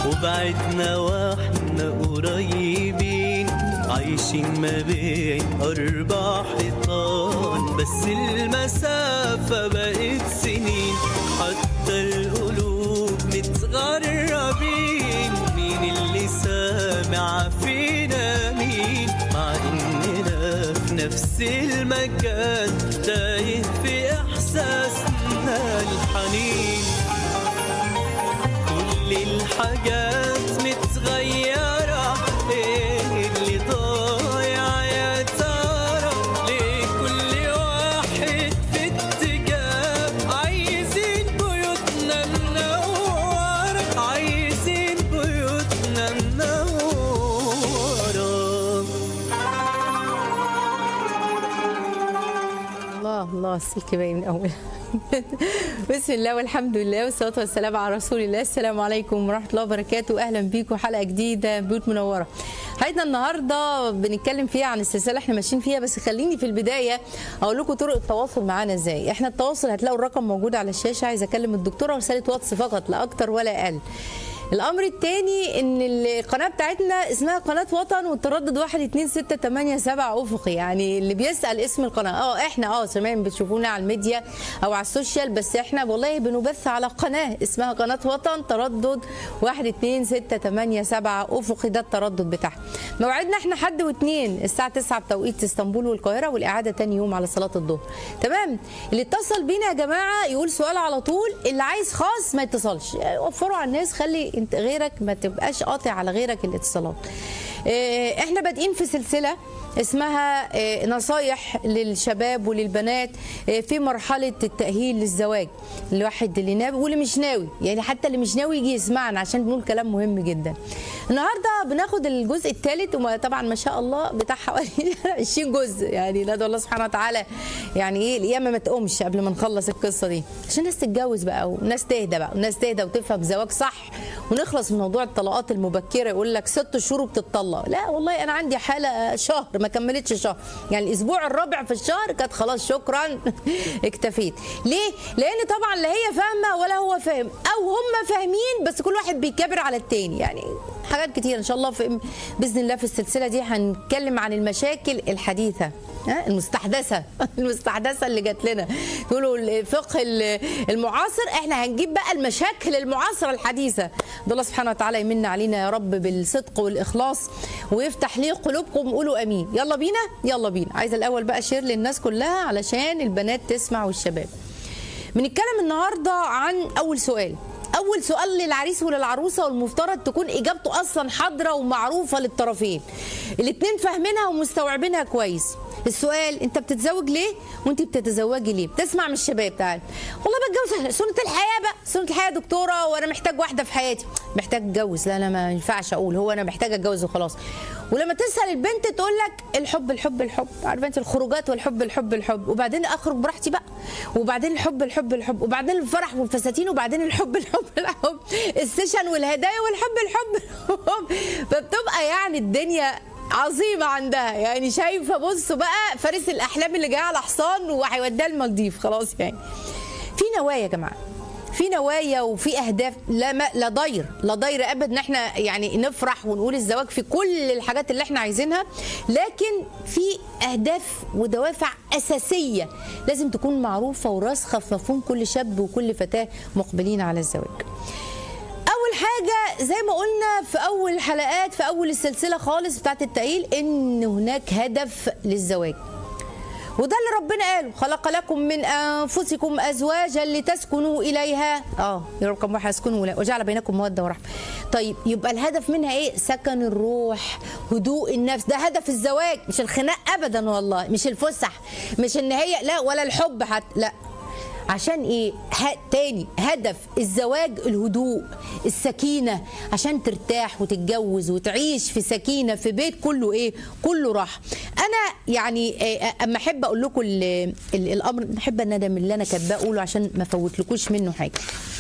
وبعدنا واحنا قريبين عايشين ما بين أربع حيطان بس المسافة بقت سنين حتى القلوب متغربين مين اللي سامع فينا مين مع إننا في نفس المكان تايه في إحساسنا الحنين كل الحاجات متغيرة ايه اللي ضايع يا ترى ليه كل واحد في اتجاه عايزين بيوتنا منورة عايزين بيوتنا منورة الله الله السلك باين من اول بسم الله والحمد لله والصلاه والسلام على رسول الله السلام عليكم ورحمه الله وبركاته اهلا بيكم حلقه جديده بيوت منوره حلقتنا النهارده بنتكلم فيها عن السلسله اللي احنا ماشيين فيها بس خليني في البدايه اقول لكم طرق التواصل معانا ازاي احنا التواصل هتلاقوا الرقم موجود على الشاشه عايزه اكلم الدكتوره رساله واتس فقط لا اكتر ولا اقل الامر الثاني ان القناه بتاعتنا اسمها قناه وطن والتردد 1 2 6 8 7 افقي يعني اللي بيسال اسم القناه اه احنا اه زمان بتشوفونا على الميديا او على السوشيال بس احنا والله بنبث على قناه اسمها قناه وطن تردد 1 2 6 8 7 افقي ده التردد بتاعها موعدنا احنا حد واثنين الساعه 9 بتوقيت اسطنبول والقاهره والاعاده تاني يوم على صلاه الظهر تمام اللي اتصل بينا يا جماعه يقول سؤال على طول اللي عايز خاص ما يتصلش وفروا على الناس خلي انت غيرك ما تبقاش قاطع على غيرك الاتصالات اه، احنا بادئين في سلسله اسمها اه، نصايح للشباب وللبنات اه، في مرحله التاهيل للزواج الواحد اللي ناوي واللي مش ناوي يعني حتى اللي مش ناوي يجي يسمعنا عشان بنقول كلام مهم جدا النهارده بناخد الجزء الثالث وطبعا ما شاء الله بتاع حوالي 20 جزء يعني ندعو الله سبحانه وتعالى يعني ايه القيامه ما تقومش قبل ما نخلص القصه دي عشان الناس تتجوز بقى والناس تهدى بقى والناس تهدى وتفهم زواج صح ونخلص من موضوع الطلاقات المبكره يقول لك ست شهور وبتطلق لا والله انا عندي حاله شهر ما كملتش شهر يعني الاسبوع الرابع في الشهر كانت خلاص شكرا اكتفيت ليه لان طبعا لا هي فاهمه ولا هو فاهم او هم فاهمين بس كل واحد بيكبر على التاني يعني حاجات كتير ان شاء الله في باذن الله في السلسله دي هنتكلم عن المشاكل الحديثه ها؟ المستحدثه المستحدثه اللي جات لنا تقولوا الفقه ال- المعاصر احنا هنجيب بقى المشاكل المعاصره الحديثه ده الله سبحانه وتعالى يمن علينا يا رب بالصدق والاخلاص ويفتح لي قلوبكم قولوا امين يلا بينا يلا بينا عايزه الاول بقى شير للناس كلها علشان البنات تسمع والشباب بنتكلم النهارده عن اول سؤال اول سؤال للعريس وللعروسه والمفترض تكون اجابته اصلا حاضره ومعروفه للطرفين الاتنين فاهمينها ومستوعبينها كويس السؤال انت بتتزوج ليه وانت بتتزوجي ليه بتسمع من الشباب تعال والله بتجوز سنه الحياه بقى سنه الحياه يا دكتوره وانا محتاج واحده في حياتي محتاج اتجوز لا انا ما ينفعش اقول هو انا محتاجه اتجوز وخلاص ولما تسال البنت تقول لك الحب الحب الحب عارفه انت الخروجات والحب الحب الحب وبعدين اخرج براحتي بقى وبعدين الحب الحب الحب وبعدين الفرح والفساتين وبعدين الحب الحب الحب السيشن والهدايا والحب الحب الحب فبتبقى يعني الدنيا عظيمة عندها يعني شايفة بصوا بقى فارس الأحلام اللي جاي على حصان وهيوديها المالديف خلاص يعني في نوايا يا جماعة في نوايا وفي اهداف لا ما لا ضير لا ضير ابدا ان احنا يعني نفرح ونقول الزواج في كل الحاجات اللي احنا عايزينها لكن في اهداف ودوافع اساسيه لازم تكون معروفه وراسخه في مفهوم كل شاب وكل فتاه مقبلين على الزواج اول حاجه زي ما قلنا في اول حلقات في اول السلسله خالص بتاعت التأهيل ان هناك هدف للزواج وده اللي ربنا قاله خلق لكم من انفسكم ازواجا لتسكنوا اليها اه يا رب كم واحد يسكنوا إليها وجعل بينكم موده ورحمه طيب يبقى الهدف منها ايه سكن الروح هدوء النفس ده هدف الزواج مش الخناق ابدا والله مش الفسح مش ان هي لا ولا الحب حتى لا عشان ايه ه... تاني هدف الزواج الهدوء السكينه عشان ترتاح وتتجوز وتعيش في سكينه في بيت كله ايه كله راحه انا يعني إيه اما احب اقول لكم ال... ال... الامر بحب ان انا من اللي انا كاتباه اقوله عشان ما فوتلكوش منه حاجه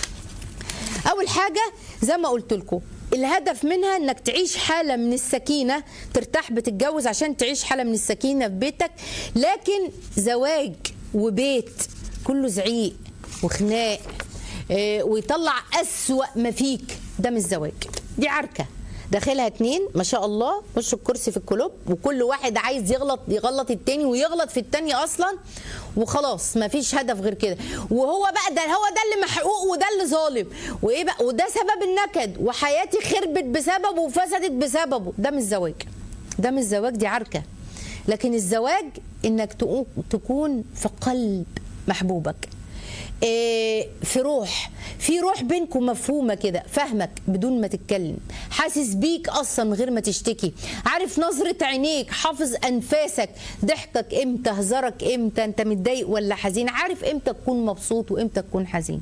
اول حاجه زي ما قلت لكم الهدف منها انك تعيش حاله من السكينه ترتاح بتتجوز عشان تعيش حاله من السكينه في بيتك لكن زواج وبيت كله زعيق وخناق آه، ويطلع أسوأ ما فيك ده مش زواج دي عركه داخلها اتنين ما شاء الله مش الكرسي في الكلوب وكل واحد عايز يغلط يغلط التاني ويغلط في التاني اصلا وخلاص ما فيش هدف غير كده وهو بقى ده هو ده اللي محقوق وده اللي ظالم وايه بقى وده سبب النكد وحياتي خربت بسببه وفسدت بسببه ده مش زواج ده مش زواج دي عركه لكن الزواج انك تقو- تكون في قلب محبوبك إيه، في روح في روح بينكم مفهومه كده فاهمك بدون ما تتكلم حاسس بيك اصلا من غير ما تشتكي عارف نظره عينيك حافظ انفاسك ضحكك امتى هزارك امتى انت متضايق ولا حزين عارف امتى تكون مبسوط وامتى تكون حزين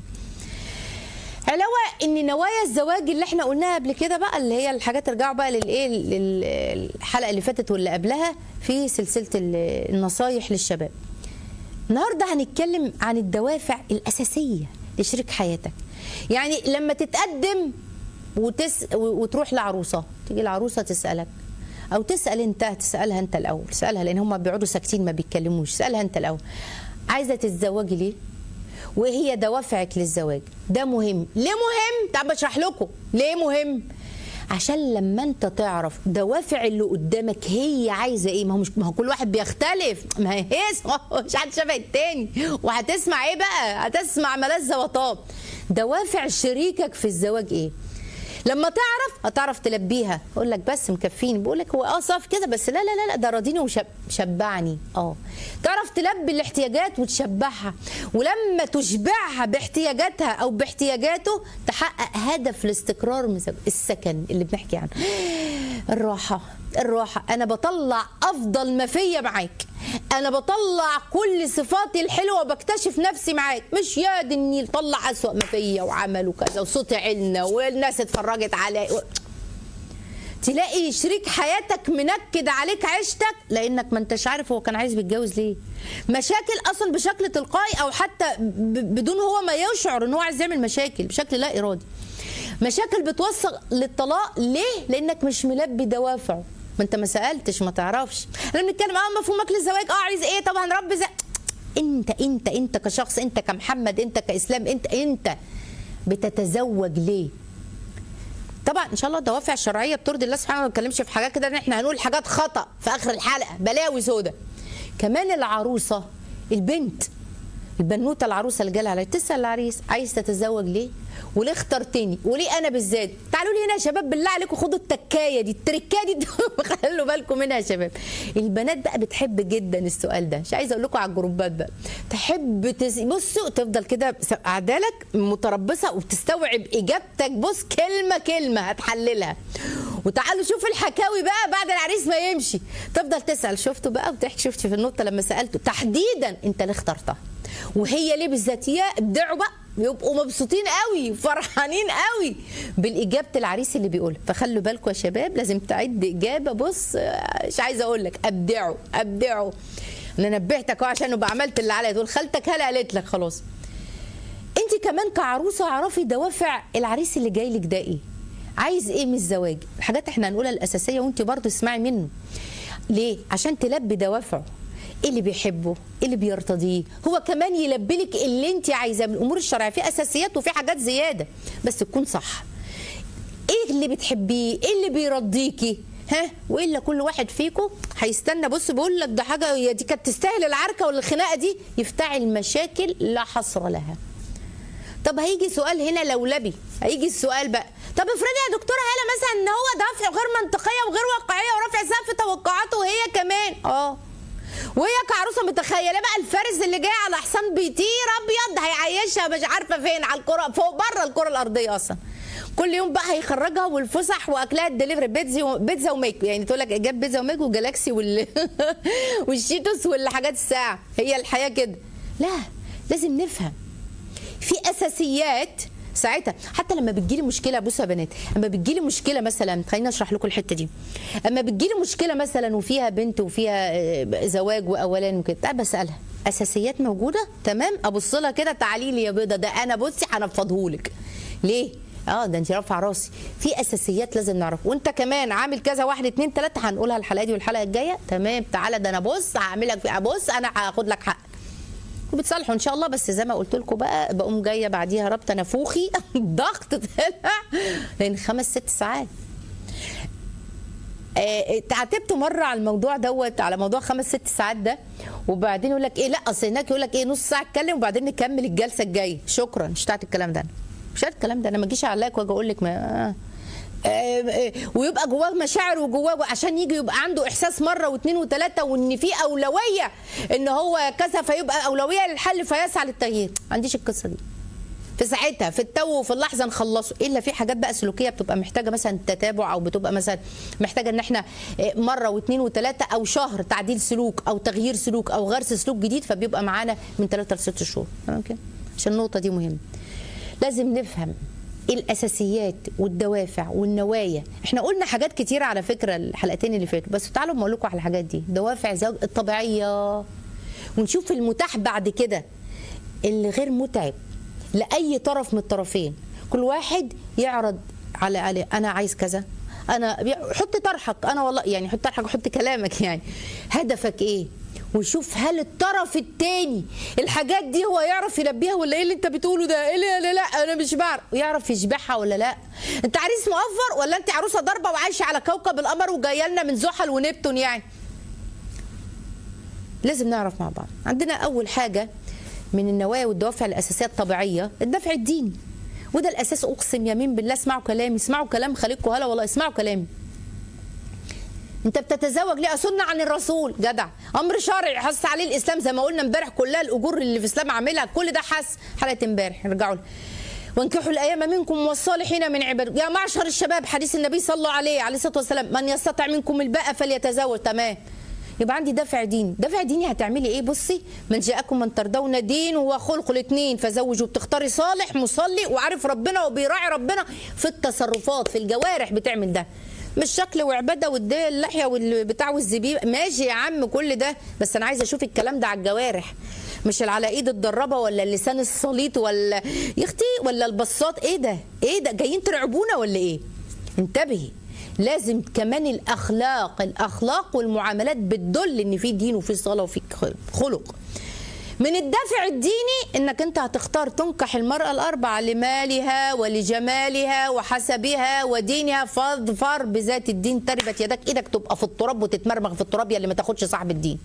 علاوه ان نوايا الزواج اللي احنا قلناها قبل كده بقى اللي هي الحاجات ارجعوا بقى للايه للحلقه اللي فاتت واللي قبلها في سلسله ال- النصايح للشباب النهارده هنتكلم عن الدوافع الاساسيه لشريك حياتك يعني لما تتقدم وتس وتروح لعروسه تيجي العروسه تسالك او تسال انت تسالها انت الاول تسالها لان هم بيقعدوا ساكتين ما بيتكلموش سالها انت الاول عايزه تتزوجي ليه وايه هي دوافعك للزواج ده مهم ليه مهم طب اشرح لكم ليه مهم عشان لما انت تعرف دوافع اللي قدامك هي عايزه ايه ما هو مش ما هو كل واحد بيختلف ما هي هيص مش حد شبه التاني وهتسمع ايه بقى هتسمع ملذ وطاب دوافع شريكك في الزواج ايه لما تعرف هتعرف تلبيها اقول لك بس مكفيني بقول لك هو اه صف كده بس لا لا لا لا ده راضيني وشبعني اه تعرف تلبي الاحتياجات وتشبعها ولما تشبعها باحتياجاتها او باحتياجاته تحقق هدف الاستقرار من زواج- السكن اللي بنحكي عنه الراحه الراحه انا بطلع افضل ما فيا معاك انا بطلع كل صفاتي الحلوه وبكتشف نفسي معاك مش يا دي النيل طلع اسوأ ما فيا وعمل وكذا وصوتي علنا والناس اتفرجت علي تلاقي شريك حياتك منكد عليك عيشتك لانك ما انتش عارف هو كان عايز يتجوز ليه مشاكل اصلا بشكل تلقائي او حتى ب- بدون هو ما يشعر ان هو عايز يعمل مشاكل بشكل لا ارادي مشاكل بتوصل للطلاق ليه لانك مش ملبي دوافعه ما انت ما سالتش ما تعرفش احنا بنتكلم اه مفهومك للزواج اه عايز ايه طبعا رب زي انت انت انت كشخص انت كمحمد انت كاسلام انت انت بتتزوج ليه طبعا ان شاء الله الدوافع الشرعيه بترضي الله سبحانه ما بنتكلمش في حاجات كده ان احنا هنقول حاجات خطا في اخر الحلقه بلاوي سودا كمان العروسه البنت البنوته العروسه اللي جالها عليها تسال العريس عايز تتزوج ليه؟ وليه اخترتني؟ وليه انا بالذات؟ تعالوا لي هنا يا شباب بالله عليكم خدوا التكايه دي التركايه دي خلوا بالكم منها يا شباب. البنات بقى بتحب جدا السؤال ده، مش عايزه اقول لكم على الجروبات بقى. تحب تس... بصوا تفضل كده قاعده لك متربصه وبتستوعب اجابتك بص كلمه كلمه هتحللها. وتعالوا شوفوا الحكاوي بقى بعد العريس ما يمشي تفضل تسال شفتوا بقى وتحكي شفتي في النقطه لما سالته تحديدا انت اللي اخترتها وهي ليه بالذات يا ابدعوا بقى يبقوا مبسوطين قوي فرحانين قوي بالاجابه العريس اللي بيقولها فخلوا بالكم يا شباب لازم تعد اجابه بص آه، مش عايزه اقول لك ابدعوا ابدعوا انا نبهتك اهو عشان ابقى عملت اللي عليا تقول خالتك هلا قالت لك خلاص انت كمان كعروسه اعرفي دوافع العريس اللي جاي لك ده ايه عايز ايه من الزواج الحاجات احنا هنقولها الاساسيه وانت برضه اسمعي منه ليه عشان تلبي دوافعه ايه اللي بيحبه ايه اللي بيرتضيه هو كمان يلبي لك اللي انت عايزاه من الامور الشرعيه في اساسيات وفي حاجات زياده بس تكون صح ايه اللي بتحبيه ايه اللي بيرضيكي ها والا كل واحد فيكم هيستنى بص بقول لك ده حاجه هي دي كانت تستاهل العركه ولا الخناقه دي يفتعل مشاكل لا حصر لها طب هيجي سؤال هنا لولبي هيجي السؤال بقى طب افرضي يا دكتوره هاله مثلا ان هو دافع غير منطقيه وغير واقعيه ورافع سقف توقعاته وهي كمان اه وهي كعروسه متخيله بقى الفارس اللي جاي على حصان بيطير ابيض هيعيشها مش عارفه فين على الكره فوق بره الكره الارضيه اصلا كل يوم بقى هيخرجها والفسح واكلها الدليفري بيتزا بيتزا وميكو يعني تقول لك جاب بيتزا وميكو وجالاكسي وال والشيتوس والحاجات الساعه هي الحياه كده لا لازم نفهم في اساسيات ساعتها حتى لما بتجيلي مشكله بصوا يا بنات اما بتجيلي مشكله مثلا خليني اشرح لكم الحته دي اما بتجيلي مشكله مثلا وفيها بنت وفيها آه، زواج واولان وكده تعال بسالها اساسيات موجوده تمام ابص لها كده تعالي لي يا بيضه ده انا بصي هنفضهولك ليه اه ده انت رافعه راسي في اساسيات لازم نعرف وانت كمان عامل كذا واحد اتنين تلاته هنقولها الحلقه دي والحلقه الجايه تمام تعالى ده انا بص هعمل لك فيها بص انا هاخد لك حقك وبتصالحوا ان شاء الله بس زي ما قلت لكم بقى بقوم جايه بعديها رابطه نافوخي ضغط طلع لان خمس ست ساعات آه، اتعاتبت مره على الموضوع دوت على موضوع خمس ست ساعات ده وبعدين يقول لك ايه لا اصل هناك يقول لك ايه نص ساعه اتكلم وبعدين نكمل الجلسه الجايه شكرا مش بتاعت الكلام ده أنا. مش بتاعت الكلام ده انا ما اجيش اعلقك واجي اقول لك ما آه. آه، آه، ويبقى جواه مشاعر وجواه عشان يجي يبقى عنده احساس مره واثنين وثلاثه وان في اولويه ان هو كذا فيبقى اولويه للحل فيسعى للتغيير ما عنديش القصه دي في ساعتها في التو وفي اللحظه نخلصه الا في حاجات بقى سلوكيه بتبقى محتاجه مثلا تتابع او بتبقى مثلا محتاجه ان احنا مره واثنين وثلاثه او شهر تعديل سلوك او تغيير سلوك او غرس سلوك جديد فبيبقى معانا من ثلاثه لست شهور تمام كده عشان النقطه دي مهمه لازم نفهم الاساسيات والدوافع والنوايا احنا قلنا حاجات كتيره على فكره الحلقتين اللي فاتوا بس تعالوا ما اقول لكم على الحاجات دي دوافع زوج الطبيعيه ونشوف المتاح بعد كده اللي غير متعب لاي طرف من الطرفين كل واحد يعرض على على انا عايز كذا انا حط طرحك انا والله يعني حط طرحك وحط كلامك يعني هدفك ايه وشوف هل الطرف التاني الحاجات دي هو يعرف يلبيها ولا ايه اللي انت بتقوله ده ايه اللي لا, لا انا مش بعرف يعرف يشبعها ولا لا انت عريس مؤفر ولا انت عروسه ضربه وعايشه على كوكب القمر وجايه لنا من زحل ونبتون يعني لازم نعرف مع بعض عندنا اول حاجه من النوايا والدوافع الاساسيه الطبيعيه الدفع الديني وده الاساس اقسم يمين بالله اسمعوا كلامي اسمعوا كلام خالقكم هلا والله اسمعوا كلامي انت بتتزوج ليه سنه عن الرسول جدع امر شرعي حث عليه الاسلام زي ما قلنا امبارح كلها الاجور اللي في الاسلام عاملها كل ده حث حلقه امبارح رجعوا لها وانكحوا الايام منكم والصالحين من عبادكم يا معشر الشباب حديث النبي صلى الله عليه عليه الصلاه والسلام من يستطع منكم الباء فليتزوج تمام يبقى عندي دافع ديني دافع ديني هتعملي ايه بصي من جاءكم من ترضون دين وخلق الاثنين فزوجوا بتختاري صالح مصلي وعارف ربنا وبيراعي ربنا في التصرفات في الجوارح بتعمل ده مش شكل وعباده والدي اللحيه والبتاع والزبيب ماشي يا عم كل ده بس انا عايزه اشوف الكلام ده على الجوارح مش اللي على ايد الدربه ولا اللسان السليط ولا يا اختي ولا البصات ايه ده ايه ده جايين ترعبونا ولا ايه انتبهي لازم كمان الاخلاق الاخلاق والمعاملات بتدل ان في دين وفي صلاه وفي خلق من الدافع الديني انك انت هتختار تنكح المراه الاربعه لمالها ولجمالها وحسبها ودينها فاظفر بذات الدين تربت يدك ايدك تبقى في التراب وتتمرمغ في التراب يا اللي ما تاخدش صاحب الدين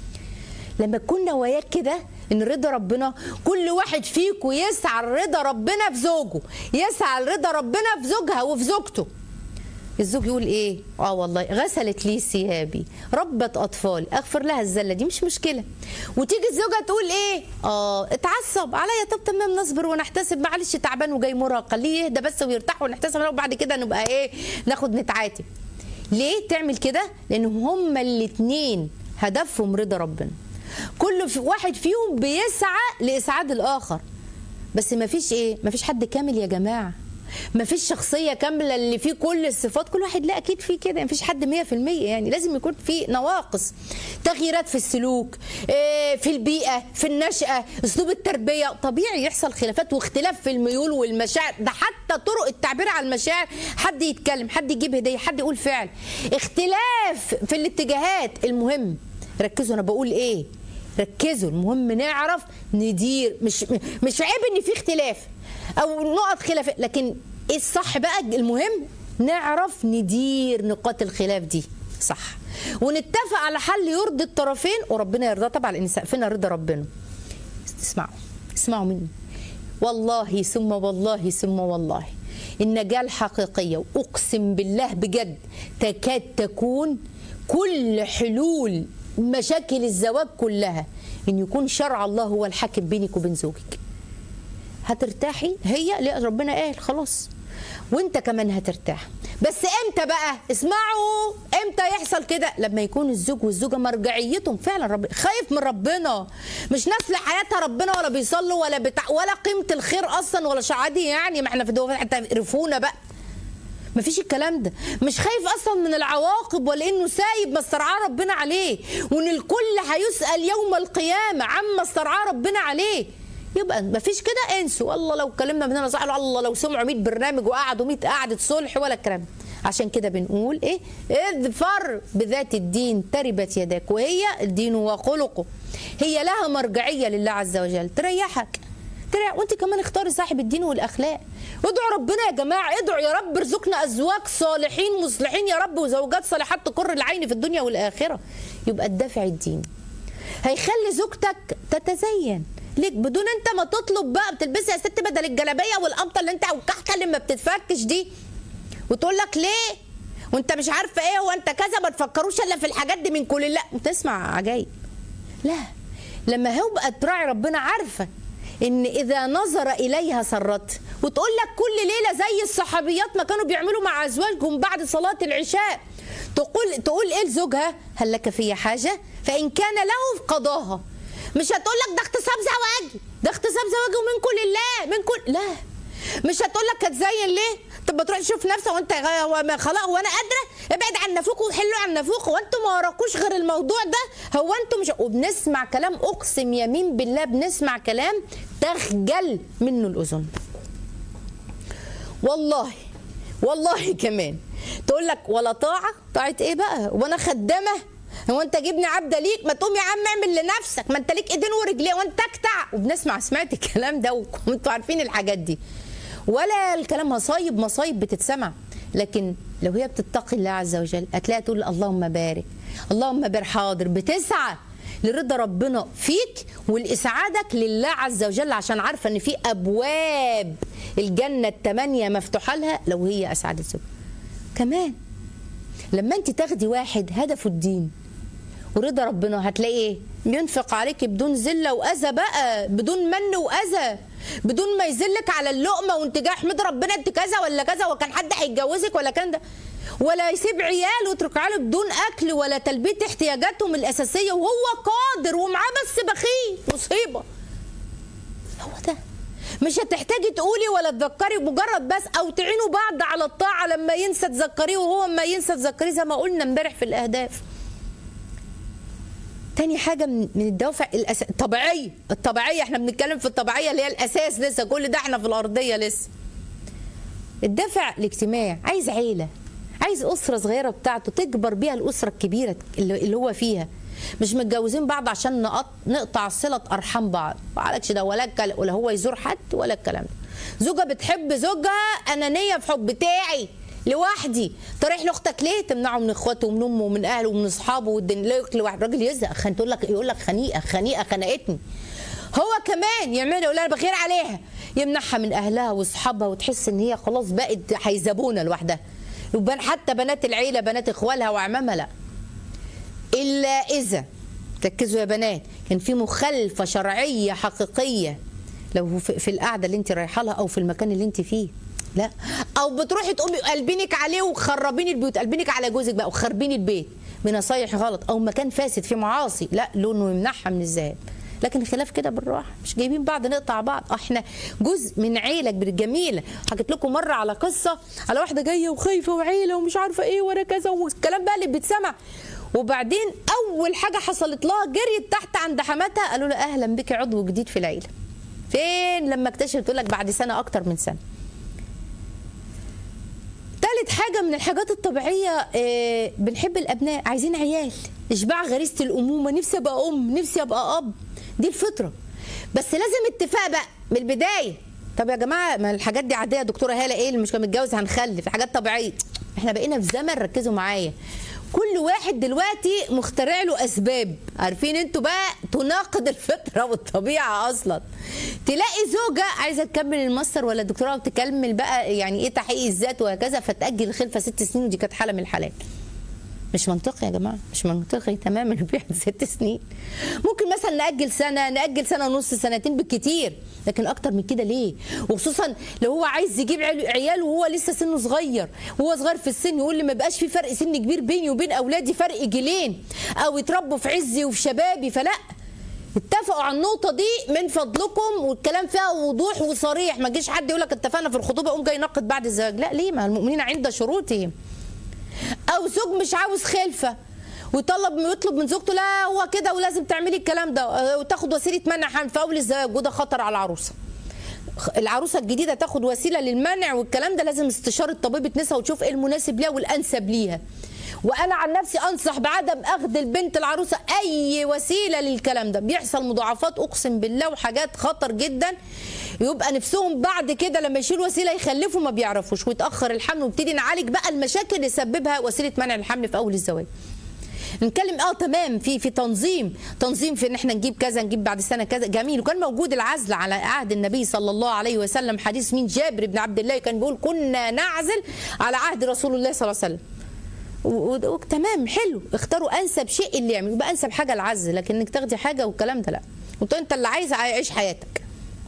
لما تكون نواياك كده ان رضا ربنا كل واحد فيكم يسعى رضا ربنا في زوجه يسعى رضا ربنا في زوجها وفي زوجته الزوج يقول ايه اه والله غسلت لي ثيابي ربت اطفالي اغفر لها الزله دي مش مشكله وتيجي الزوجه تقول ايه اه اتعصب عليا طب تمام نصبر ونحتسب معلش تعبان وجاي مرهق خليه يهدى بس ويرتاح ونحتسب وبعد كده نبقى ايه ناخد نتعاتب ليه تعمل كده لان هما الاثنين هدفهم رضا ربنا كل واحد فيهم بيسعى لاسعاد الاخر بس ما فيش ايه ما فيش حد كامل يا جماعه ما فيش شخصية كاملة اللي فيه كل الصفات كل واحد لا أكيد فيه كده ما فيش حد 100% يعني لازم يكون في نواقص تغييرات في السلوك في البيئة في النشأة أسلوب التربية طبيعي يحصل خلافات واختلاف في الميول والمشاعر ده حتى طرق التعبير عن المشاعر حد يتكلم حد يجيب هدية حد يقول فعل اختلاف في الاتجاهات المهم ركزوا أنا بقول إيه ركزوا المهم نعرف ندير مش مش عيب ان في اختلاف او نقط خلاف لكن ايه الصح بقى المهم نعرف ندير نقاط الخلاف دي صح ونتفق على حل يرضي الطرفين وربنا يرضى طبعا لان سقفنا رضا ربنا اسمعوا اسمعوا مني والله ثم والله ثم والله النجاة الحقيقية وأقسم بالله بجد تكاد تكون كل حلول مشاكل الزواج كلها ان يكون شرع الله هو الحاكم بينك وبين زوجك هترتاحي هي لا ربنا قال خلاص وانت كمان هترتاح بس امتى بقى اسمعوا امتى يحصل كده لما يكون الزوج والزوجه مرجعيتهم فعلا رب خايف من ربنا مش ناس لحياتها ربنا ولا بيصلوا ولا بتاع ولا قيمه الخير اصلا ولا شعادي يعني ما احنا في دول حتى يقرفونا بقى ما فيش الكلام ده مش خايف اصلا من العواقب ولا انه سايب ما استرعاه ربنا عليه وان الكل هيسال يوم القيامه عما استرعاه ربنا عليه يبقى ما فيش كده انسوا والله لو اتكلمنا من هنا صح الله لو سمعوا 100 برنامج وقعدوا 100 قعده صلح ولا الكلام عشان كده بنقول ايه اظفر بذات الدين تربت يداك وهي الدين وخلقه هي لها مرجعيه لله عز وجل تريحك تريح وانت كمان اختاري صاحب الدين والاخلاق ادعوا ربنا يا جماعه ادعوا يا رب ارزقنا ازواج صالحين مصلحين يا رب وزوجات صالحات تقر العين في الدنيا والاخره يبقى الدافع الدين هيخلي زوجتك تتزين ليك بدون انت ما تطلب بقى بتلبسي يا ست بدل الجلابيه والقمطه اللي انت او الكحكه اللي ما بتتفكش دي وتقول لك ليه وانت مش عارفه ايه وانت كذا ما تفكروش الا في الحاجات دي من كل لا وتسمع عجايب لا لما هو بقى تراعي ربنا عارفه ان اذا نظر اليها سرت وتقول لك كل ليله زي الصحابيات ما كانوا بيعملوا مع ازواجهم بعد صلاه العشاء تقول تقول ايه لزوجها هل لك في حاجه فان كان له قضاها مش هتقول لك ده اغتصاب زواجي ده اغتصاب زواجي ومن كل الله من كل لا مش هتقول لك هتزين ليه طب ما تروح تشوف نفسك وانت هو ما خلاص هو انا قادره ابعد عن نافوق وحلوا عن نافوق هو انتوا ما وراكوش غير الموضوع ده هو انتوا مش وبنسمع كلام اقسم يمين بالله بنسمع كلام تخجل منه الاذن والله والله كمان تقول لك ولا طاعه طاعه ايه بقى وانا خدامه هو انت جبني عبده ليك ما تقوم يا عم اعمل لنفسك ما انت ليك ايدين ورجلين وانت اكتع وبنسمع سمعت الكلام ده وانتوا عارفين الحاجات دي ولا الكلام مصايب مصايب بتتسمع لكن لو هي بتتقي الله عز وجل هتلاقيها تقول اللهم بارك اللهم بارك حاضر بتسعى لرضا ربنا فيك ولاسعادك لله عز وجل عشان عارفه ان في ابواب الجنه الثمانيه مفتوحه لها لو هي اسعدت زوجها كمان لما انت تاخدي واحد هدفه الدين ورضا ربنا هتلاقي ايه ينفق عليك بدون ذله واذى بقى بدون من واذى بدون ما يذلك على اللقمه وانت جاي احمد ربنا انت كذا ولا كذا وكان حد هيتجوزك ولا كان ده ولا يسيب عياله ويترك عياله بدون اكل ولا تلبيه احتياجاتهم الاساسيه وهو قادر ومعاه بس بخيل مصيبه هو ده مش هتحتاجي تقولي ولا تذكري مجرد بس او تعينوا بعض على الطاعه لما ينسى تذكريه وهو ما ينسى تذكريه زي ما قلنا امبارح في الاهداف تاني حاجة من من الدوافع الأس... الطبيعية الطبيعية احنا بنتكلم في الطبيعية اللي هي الأساس لسه كل ده احنا في الأرضية لسه الدافع الاجتماعي عايز عيلة عايز أسرة صغيرة بتاعته تكبر بيها الأسرة الكبيرة اللي اللي هو فيها مش متجوزين بعض عشان نقط... نقطع صلة أرحام بعض معلكش ده ولا الكلام ولا هو يزور حد ولا الكلام ده زوجة بتحب زوجها أنانية في حب بتاعي لوحدي طريح لاختك ليه تمنعه من اخواته ومن امه ومن اهله ومن اصحابه والدنيا ليه لواحد راجل يزهق خان تقول لك يقول لك خنيقه خنيقه خنقتني هو كمان يعمل يقول انا بخير عليها يمنعها من اهلها واصحابها وتحس ان هي خلاص بقت حيزبونه لوحدها وبان حتى بنات العيله بنات اخوالها واعمامها لا الا اذا ركزوا يا بنات كان في مخالفه شرعيه حقيقيه لو في في القعده اللي انت رايحه لها او في المكان اللي انت فيه لا او بتروحي تقومي قلبينك عليه وخربيني البيوت قلبينك على جوزك بقى وخربيني البيت بنصايح غلط او مكان فاسد فيه معاصي لا لونه يمنعها من الذهاب لكن خلاف كده بالراحه مش جايبين بعض نقطع بعض احنا جزء من عيله جميله حكيت لكم مره على قصه على واحده جايه وخايفه وعيله ومش عارفه ايه ولا كذا والكلام بقى اللي بيتسمع وبعدين اول حاجه حصلت لها جريت تحت عند حماتها قالوا لها اهلا بك عضو جديد في العيله فين لما اكتشفت تقول لك بعد سنه اكتر من سنه تالت حاجة من الحاجات الطبيعية آه، بنحب الأبناء عايزين عيال إشباع غريزة الأمومة نفسي أبقى أم نفسي أبقى أب دي الفطرة بس لازم اتفاق بقى من البداية طب يا جماعة ما الحاجات دي عادية دكتورة هالة إيه اللي مش كان متجوز هنخلف حاجات طبيعية احنا بقينا في زمن ركزوا معايا كل واحد دلوقتي مخترع له اسباب عارفين انتوا بقى تناقض الفطره والطبيعه اصلا تلاقي زوجه عايزه تكمل الماستر ولا الدكتوراه وتكمل بقى يعني ايه تحقيق الذات وهكذا فتاجل الخلفه ست سنين ودي كانت حاله من الحالات مش منطقي يا جماعه مش منطقي تماما بيقعد ست سنين ممكن مثلا ناجل سنه ناجل سنه ونص سنتين بالكتير لكن اكتر من كده ليه وخصوصا لو هو عايز يجيب عيال عيال وهو لسه سنه صغير وهو صغير في السن يقول لي ما بقاش في فرق سن كبير بيني وبين اولادي فرق جيلين او يتربوا في عزي وفي شبابي فلا اتفقوا على النقطه دي من فضلكم والكلام فيها وضوح وصريح ما جيش حد يقول لك اتفقنا في الخطوبه قوم جاي ينقد بعد الزواج لا ليه ما المؤمنين عند شروطهم او زوج مش عاوز خلفه ويطلب يطلب من زوجته لا هو كده ولازم تعملي الكلام ده وتاخد وسيله منع حمل في اول الزواج وده خطر على العروسه العروسه الجديده تاخد وسيله للمنع والكلام ده لازم استشاره طبيبه نساء وتشوف ايه المناسب ليها والانسب ليها وانا عن نفسي انصح بعدم اخذ البنت العروسه اي وسيله للكلام ده بيحصل مضاعفات اقسم بالله وحاجات خطر جدا يبقى نفسهم بعد كده لما يشيلوا وسيله يخلفوا ما بيعرفوش ويتاخر الحمل ونبتدي نعالج بقى المشاكل اللي سببها وسيله منع الحمل في اول الزواج نتكلم اه تمام في في تنظيم تنظيم في ان احنا نجيب كذا نجيب بعد سنه كذا جميل وكان موجود العزل على عهد النبي صلى الله عليه وسلم حديث مين جابر بن عبد الله كان بيقول كنا نعزل على عهد رسول الله صلى الله عليه وسلم و- و- تمام حلو اختاروا انسب شيء اللي يعمل يبقى انسب حاجه العزل لكن انك تاخدي حاجه والكلام ده لا وانت انت اللي عايز عيش حياتك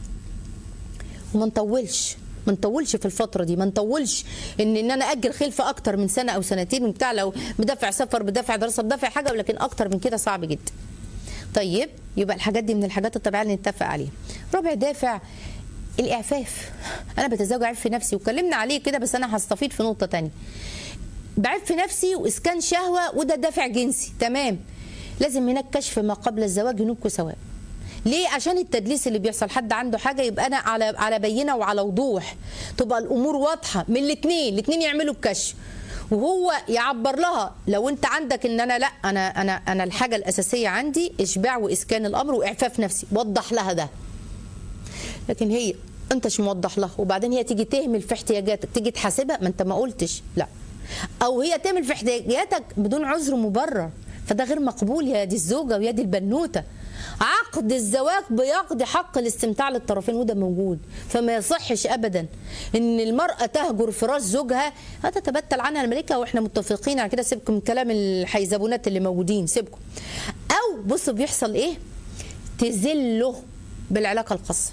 وما نطولش ما نطولش في الفترة دي ما نطولش ان ان انا اجل خلفة اكتر من سنة او سنتين وبتاع لو بدافع سفر بدافع دراسة بدافع حاجة ولكن اكتر من كده صعب جدا. طيب يبقى الحاجات دي من الحاجات الطبيعية اللي نتفق عليها. رابع دافع الاعفاف. انا بتزوج عيب في نفسي واتكلمنا عليه كده بس انا هستفيد في نقطة تانية. بعيب في نفسي واسكان شهوة وده دافع جنسي تمام. لازم هناك كشف ما قبل الزواج ينوب سواء. ليه عشان التدليس اللي بيحصل حد عنده حاجه يبقى انا على على بينه وعلى وضوح تبقى الامور واضحه من الاثنين الاثنين يعملوا الكشف وهو يعبر لها لو انت عندك ان انا لا انا انا انا الحاجه الاساسيه عندي اشباع واسكان الامر واعفاف نفسي وضح لها ده لكن هي انت مش موضح لها وبعدين هي تيجي تهمل في احتياجاتك تيجي تحاسبها ما انت ما قلتش لا او هي تهمل في احتياجاتك بدون عذر مبرر فده غير مقبول يا دي الزوجه ويا دي البنوته عقد الزواج بيقضي حق الاستمتاع للطرفين وده موجود فما يصحش ابدا ان المراه تهجر فراش زوجها هذا تبتل عنها الملكه واحنا متفقين على كده سيبكم من كلام الحيزبونات اللي موجودين سيبكم او بصوا بيحصل ايه تذله بالعلاقه الخاصه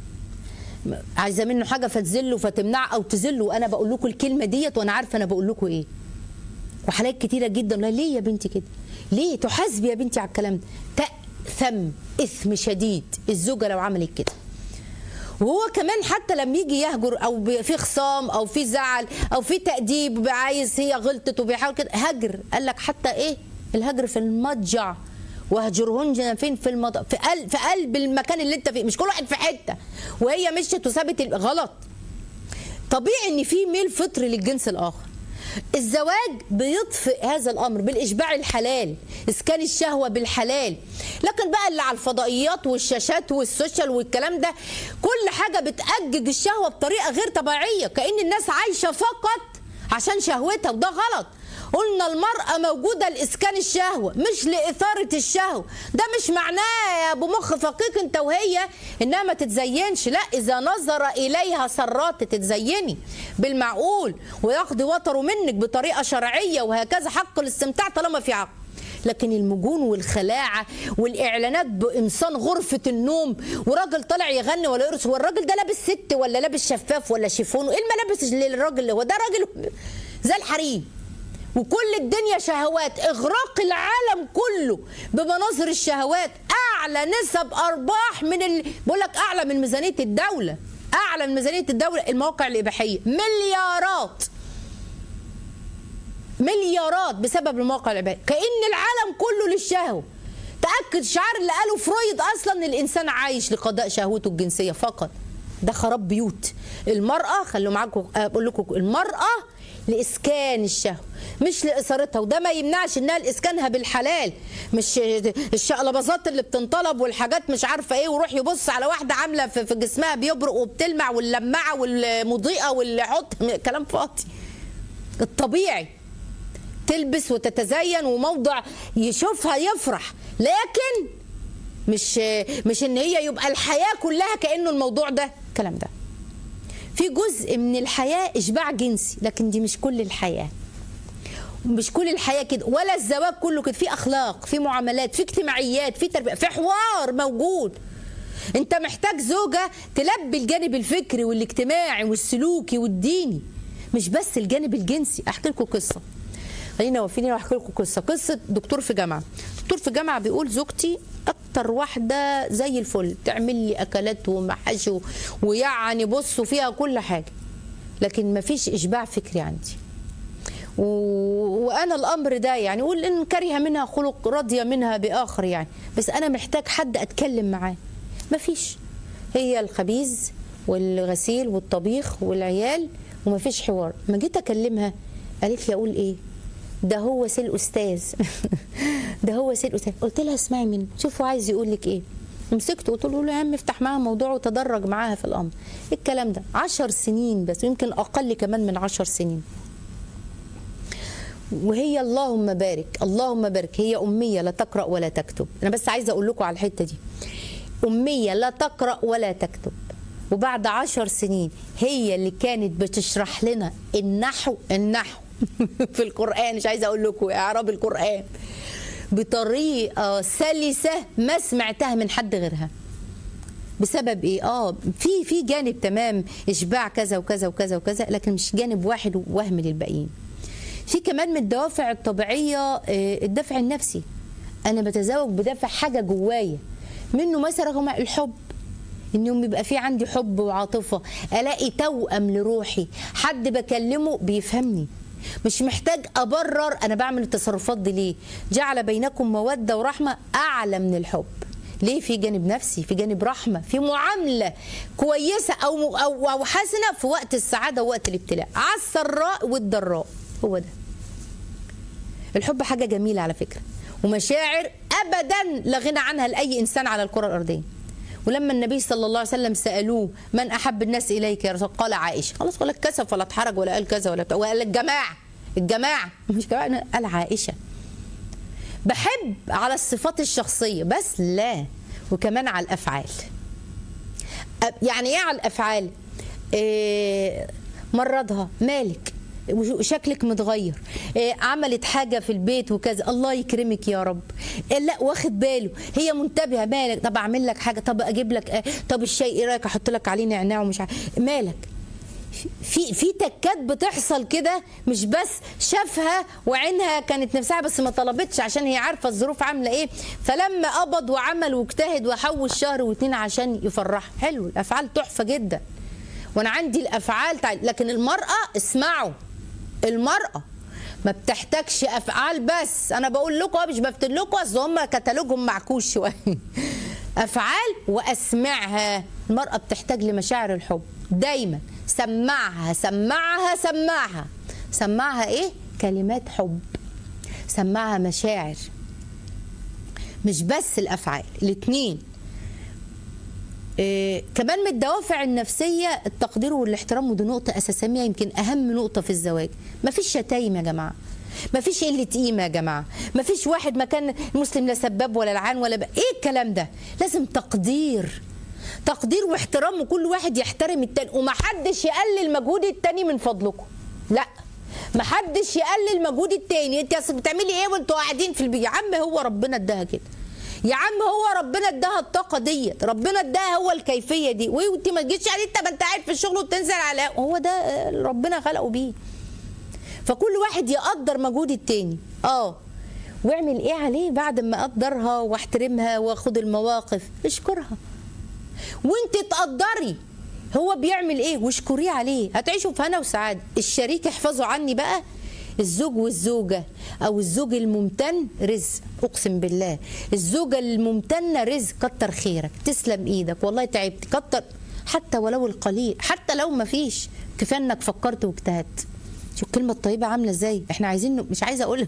عايزه منه حاجه فتذله فتمنع او تذله وانا بقول لكم الكلمه ديت وانا عارفه انا بقول لكم ايه وحالات كتيره جدا لا ليه يا بنتي كده ليه تحاسبي يا بنتي على الكلام ده تأثم اثم شديد الزوجه لو عملت كده وهو كمان حتى لما يجي يهجر او ب- في خصام او في زعل او في تأديب عايز هي غلطت وبيحاول كده هجر قال لك حتى ايه الهجر في المضجع وهجرهن فين في المض... في قلب في قلب المكان اللي انت فيه مش كل واحد في حته وهي مشت وسابت ال- غلط طبيعي ان في ميل فطري للجنس الاخر الزواج بيطفئ هذا الامر بالاشباع الحلال اسكان الشهوه بالحلال لكن بقى اللي على الفضائيات والشاشات والسوشيال والكلام ده كل حاجه بتأجج الشهوه بطريقه غير طبيعيه كأن الناس عايشه فقط عشان شهوتها وده غلط قلنا المرأة موجودة لإسكان الشهوة مش لإثارة الشهوة ده مش معناه يا أبو مخ فقيق أنت وهي إنها ما تتزينش لا إذا نظر إليها سرات تتزيني بالمعقول وياخدي وطره منك بطريقة شرعية وهكذا حق الاستمتاع طالما في عقل لكن المجون والخلاعه والاعلانات بانسان غرفه النوم وراجل طالع يغني ولا يرقص هو الراجل ده لابس ست ولا لابس شفاف ولا شيفون ايه الملابس اللي الراجل هو ده راجل زي الحريم وكل الدنيا شهوات اغراق العالم كله بمناظر الشهوات اعلى نسب ارباح من ال... بقول لك اعلى من ميزانيه الدوله اعلى من ميزانيه الدوله المواقع الاباحيه مليارات مليارات بسبب المواقع الاباحيه كان العالم كله للشهوه تاكد الشعار اللي قاله فرويد اصلا ان الانسان عايش لقضاء شهوته الجنسيه فقط ده خراب بيوت المراه خلوا معاكم اقول لكم المراه لاسكان الشهوه مش لاثارتها وده ما يمنعش انها لاسكانها بالحلال مش الشقلباظات اللي بتنطلب والحاجات مش عارفه ايه ويروح يبص على واحده عامله في في جسمها بيبرق وبتلمع واللماعه والمضيئه واللي حط كلام فاضي الطبيعي تلبس وتتزين وموضع يشوفها يفرح لكن مش مش ان هي يبقى الحياه كلها كانه الموضوع ده الكلام ده في جزء من الحياه اشباع جنسي لكن دي مش كل الحياه مش كل الحياه كده ولا الزواج كله كده في اخلاق في معاملات في اجتماعيات في تربيه في حوار موجود انت محتاج زوجه تلبي الجانب الفكري والاجتماعي والسلوكي والديني مش بس الجانب الجنسي احكي لكم قصه خلينا واقفين واحكي لكم قصه قصه دكتور في جامعه دكتور في جامعه بيقول زوجتي اكتر واحده زي الفل تعمل لي اكلات ومحاشي و- ويعني بصوا فيها كل حاجه لكن ما فيش اشباع فكري عندي و... وانا الامر ده يعني قول ان كره منها خلق راضيه منها باخر يعني بس انا محتاج حد اتكلم معاه مفيش هي الخبيز والغسيل والطبيخ والعيال ومفيش حوار ما جيت اكلمها قالت لي اقول ايه ده هو سيل استاذ ده هو سيل استاذ قلت لها اسمعي مني شوفوا عايز يقول لك ايه مسكت قلت له يا عم افتح معاها موضوع وتدرج معاها في الامر إيه الكلام ده عشر سنين بس يمكن اقل كمان من عشر سنين وهي اللهم بارك اللهم بارك هي أمية لا تقرأ ولا تكتب أنا بس عايزة أقول لكم على الحتة دي أمية لا تقرأ ولا تكتب وبعد عشر سنين هي اللي كانت بتشرح لنا النحو النحو في القرآن مش عايزة أقول لكم إعراب القرآن بطريقة سلسة ما سمعتها من حد غيرها بسبب ايه اه في في جانب تمام اشباع كذا وكذا وكذا وكذا لكن مش جانب واحد ووهم للباقيين في كمان من الدوافع الطبيعيه آه، الدافع النفسي انا بتزوج بدافع حاجه جوايا منه مثلا هو الحب ان يوم يبقى في عندي حب وعاطفه الاقي توأم لروحي حد بكلمه بيفهمني مش محتاج ابرر انا بعمل التصرفات دي ليه جعل بينكم موده ورحمه اعلى من الحب ليه في جانب نفسي في جانب رحمه في معامله كويسه او او او حسنه في وقت السعاده ووقت الابتلاء على السراء والضراء هو ده الحب حاجه جميله على فكره ومشاعر ابدا لا غنى عنها لاي انسان على الكره الارضيه ولما النبي صلى الله عليه وسلم سالوه من احب الناس اليك يا رسول الله؟ قال عائشه خلاص ولا اتكسف ولا اتحرج ولا قال كذا ولا بتاع وقال الجماعه الجماعه مش جماعه قال عائشه بحب على الصفات الشخصيه بس لا وكمان على الافعال أب- يعني ايه على الافعال إيه مرضها مالك وشو- شكلك متغير إيه عملت حاجه في البيت وكذا الله يكرمك يا رب إيه لا واخد باله هي منتبهه مالك طب اعمل لك حاجه طب اجيب لك إيه طب الشاي ايه رايك احط لك عليه نعناع ومش عارف مالك في في تكات بتحصل كده مش بس شافها وعينها كانت نفسها بس ما طلبتش عشان هي عارفه الظروف عامله ايه فلما قبض وعمل واجتهد وحوش شهر واتنين عشان يفرحها حلو الافعال تحفه جدا وانا عندي الافعال تع... لكن المراه اسمعوا المراه ما بتحتاجش افعال بس انا بقول لكم أهو مش بفتن لكم اصل هم كتالوجهم معكوس شويه افعال واسمعها المراه بتحتاج لمشاعر الحب دايما سمعها سمعها سمعها سمعها ايه كلمات حب سمعها مشاعر مش بس الافعال الاثنين إيه كمان من الدوافع النفسية التقدير والاحترام ودي نقطة أساسية يمكن أهم نقطة في الزواج مفيش شتايم يا جماعة مفيش قلة قيمة يا جماعة مفيش واحد مكان مسلم لا سباب ولا لعان ولا ب... إيه الكلام ده لازم تقدير تقدير واحترام وكل واحد يحترم التاني ومحدش يقلل مجهود التاني من فضلكم لا محدش يقلل مجهود التاني انت اصل بتعملي ايه وانتوا قاعدين في البيت يا عم هو ربنا اداها كده يا عم هو ربنا اداها الطاقه ديت ربنا اداها هو الكيفيه دي وانت ما تجيش عليه انت ما انت قاعد في الشغل وتنزل على هو ده آه، ربنا خلقه بيه فكل واحد يقدر مجهود التاني اه واعمل ايه عليه بعد ما اقدرها واحترمها واخد المواقف اشكرها وانت تقدري هو بيعمل ايه واشكريه عليه هتعيشوا في هنا وسعاده الشريك احفظوا عني بقى الزوج والزوجة أو الزوج الممتن رزق أقسم بالله الزوجة الممتنة رزق كتر خيرك تسلم إيدك والله تعبت كتر حتى ولو القليل حتى لو ما فيش كفاية إنك فكرت واجتهدت شوف الكلمة الطيبة عاملة ازاي؟ احنا عايزين مش عايزة اقول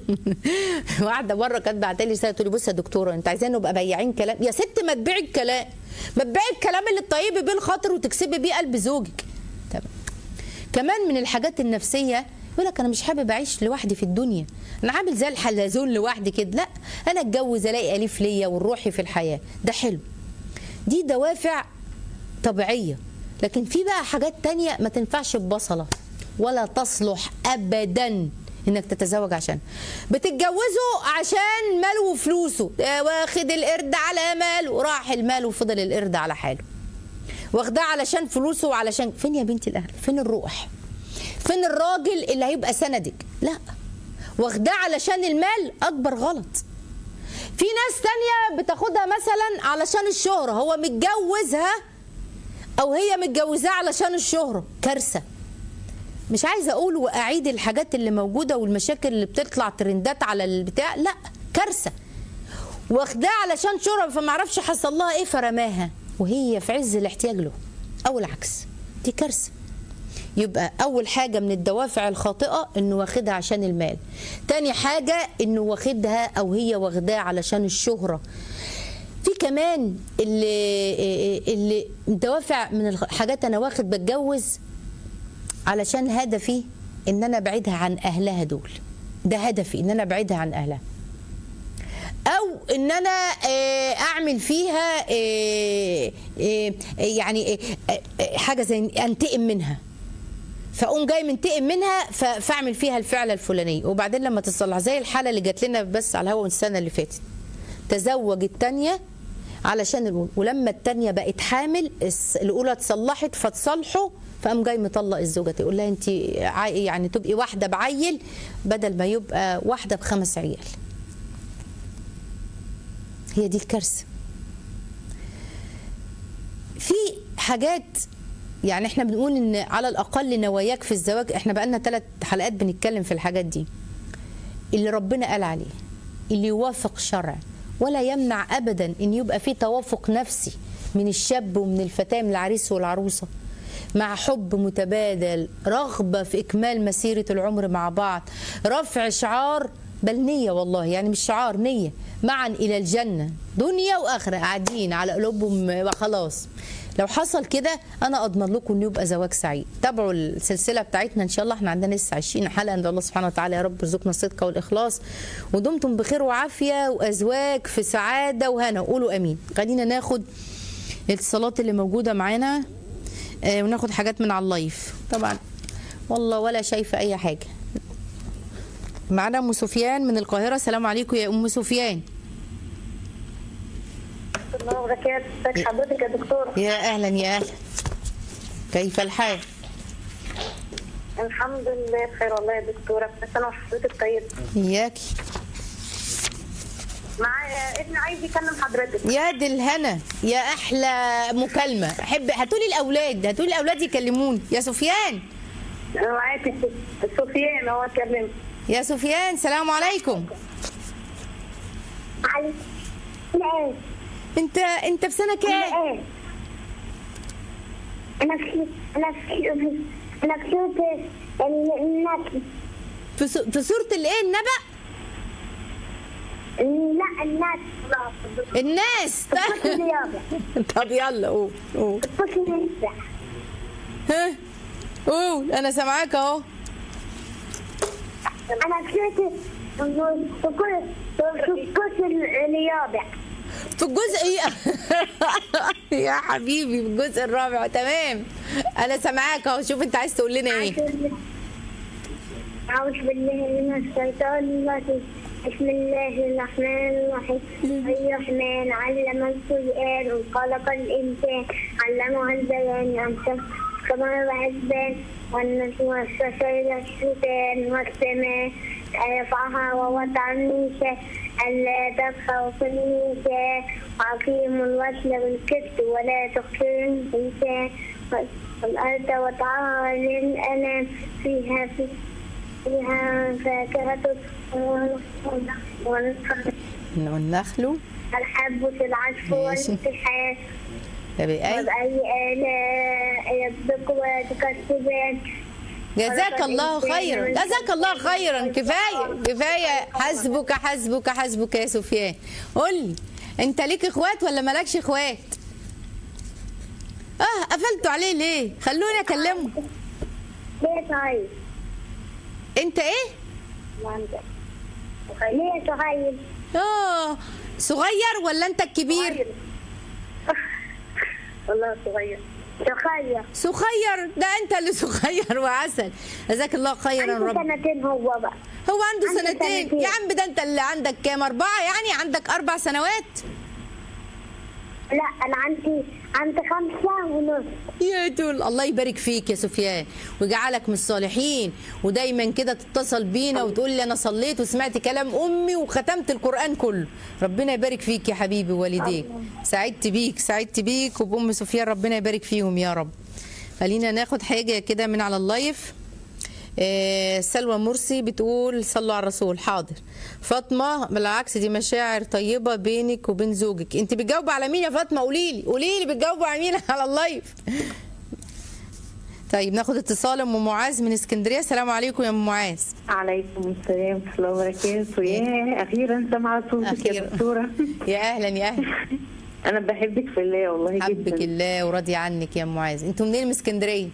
واحدة مرة كانت بعت لي رسالة تقول لي بصي يا دكتورة انت عايزين نبقى بياعين كلام يا ست ما تبيعي الكلام ما تبيعي الكلام اللي الطيب بيه الخاطر وتكسبي بيه قلب زوجك تمام كمان من الحاجات النفسية يقول لك انا مش حابب اعيش لوحدي في الدنيا انا عامل زي الحلزون لوحدي كده لا انا اتجوز الاقي اليف ليا والروحي في الحياه ده حلو دي دوافع طبيعيه لكن في بقى حاجات تانية ما تنفعش ببصله ولا تصلح ابدا انك تتزوج عشان بتتجوزوا عشان ماله وفلوسه آه، واخد القرد على ماله راح المال وفضل القرد على حاله واخداه علشان فلوسه وعلشان فين يا بنتي الاهل فين الروح فين الراجل اللي هيبقى سندك لا واخداه علشان المال اكبر غلط في ناس تانية بتاخدها مثلا علشان الشهرة هو متجوزها او هي متجوزاه علشان الشهرة كارثة مش عايزه اقول واعيد الحاجات اللي موجوده والمشاكل اللي بتطلع ترندات على البتاع لا كارثه واخداه علشان شرب فما عرفش حصل لها ايه فرماها وهي في عز الاحتياج له او العكس دي كارثه يبقى اول حاجه من الدوافع الخاطئه انه واخدها عشان المال تاني حاجه انه واخدها او هي واخداه علشان الشهره في كمان اللي اللي دوافع من الحاجات انا واخد بتجوز علشان هدفي ان انا ابعدها عن اهلها دول ده هدفي ان انا ابعدها عن اهلها او ان انا آه، اعمل فيها آه، آه، يعني آه، آه، حاجه زي انتقم منها فاقوم جاي منتقم منها ف- فاعمل فيها الفعله الفلانيه وبعدين لما تصلح زي الحاله اللي جات لنا بس على الهوا السنه اللي فاتت تزوج الثانيه علشان الأولى ولما الثانيه بقت حامل الس- الاولى اتصلحت فتصالحوا فقام جاي مطلق الزوجه تقول لها انت عاي- يعني تبقي واحده بعيل بدل ما يبقى واحده بخمس عيال هي دي الكارثه في حاجات يعني احنا بنقول ان على الاقل نواياك في الزواج احنا بقالنا ثلاث حلقات بنتكلم في الحاجات دي اللي ربنا قال عليه اللي يوافق شرع ولا يمنع ابدا ان يبقى في توافق نفسي من الشاب ومن الفتاه من العريس والعروسه مع حب متبادل رغبه في اكمال مسيره العمر مع بعض رفع شعار بل نيه والله يعني مش شعار نيه معا الى الجنه دنيا واخره قاعدين على قلوبهم خلاص لو حصل كده انا اضمن لكم انه يبقى زواج سعيد تابعوا السلسله بتاعتنا ان شاء الله احنا عندنا لسه 20 حلقه عند الله سبحانه وتعالى يا رب ارزقنا الصدق والاخلاص ودمتم بخير وعافيه وازواج في سعاده وهنا قولوا امين خلينا ناخد الاتصالات اللي موجوده معانا آه، وناخد حاجات من على اللايف طبعا والله ولا شايفه اي حاجه معانا ام سفيان من القاهره السلام عليكم يا ام سفيان الله وبركاته ازيك حضرتك يا دكتورة يا اهلا يا اهلا كيف الحال الحمد لله بخير والله يا دكتورة بس انا وحضرتك طيب اياكي معايا ابني عايز يكلم حضرتك يا دي الهنا يا احلى مكالمه احب هاتولي الاولاد هاتولي الاولاد يكلموني يا سفيان انا معاك سفيان هو كلم يا سفيان سلام عليكم علي لا انت انت في سنه كام ايه انا في انا في انا في صوت النبي في, سو... في سوره الايه النبأ لا الناس الناس الطفل الرياضة طب يلا قول قول الطفل الرياضة ها قول انا سامعاك اهو انا في صوت في كل في كل الرياضة في الجزء يا حبيبي في الجزء الرابع تمام انا سامعاك اهو شوف انت عايز تقول لنا ايه أعوذ بالله من الشيطان الرجيم بسم الله الرحمن الرحيم الرحمن علم القرآن وخلق الإنسان علمه البيان أمسك كما الحسبان والنجم والشجر الشتان والسماء رفعها ووضع الميزان ألا تبخسوا في الميزان وأقيموا الوزن بالقسط ولا تخسروا الميزان والأرض وضعها للأنام فيها في فيها فاكهة والنخل والنخل الحب العشف ماشي. والامتحان بأي وبأي آلاء ربكما تكذبان جزاك الله خيرا جزاك الله خيرا كفايه كفايه حسبك حسبك حسبك يا سفيان قول لي انت ليك اخوات ولا مالكش اخوات اه قفلتوا عليه ليه خلوني اكلمه ليه طيب؟ انت ايه ليه صغير؟ اه صغير ولا انت الكبير والله صغير صغير صغير ده انت اللي صغير وعسل جزاك الله خيرا عنده رب سنتين هو بقى هو عنده عنده سنتين سنتين. يا عم ده انت اللي عندك كام اربعه يعني عندك اربع سنوات لا انا عندي عندي خمسة ونص يا دول الله يبارك فيك يا سفيان ويجعلك من الصالحين ودايما كده تتصل بينا وتقول لي انا صليت وسمعت كلام امي وختمت القران كله ربنا يبارك فيك يا حبيبي والديك سعدت بيك سعدت بيك وبام سفيان ربنا يبارك فيهم يا رب خلينا ناخد حاجه كده من على اللايف آه، سلوى مرسي بتقول صلوا على الرسول حاضر فاطمه بالعكس دي مشاعر طيبه بينك وبين زوجك انت بتجاوبي على مين يا فاطمه قولي لي قولي لي بتجاوبي على مين على اللايف طيب ناخد اتصال ام معاذ من اسكندريه السلام عليكم يا ام معاذ عليكم السلام ورحمة الله وبركاته يا أخيرا سامعة صوتك يا أخيراً. دكتورة يا اهلا يا اهلا أنا بحبك في الله والله حبك جدا الله وراضي عنك يا ام معاذ انتوا منين من اسكندريه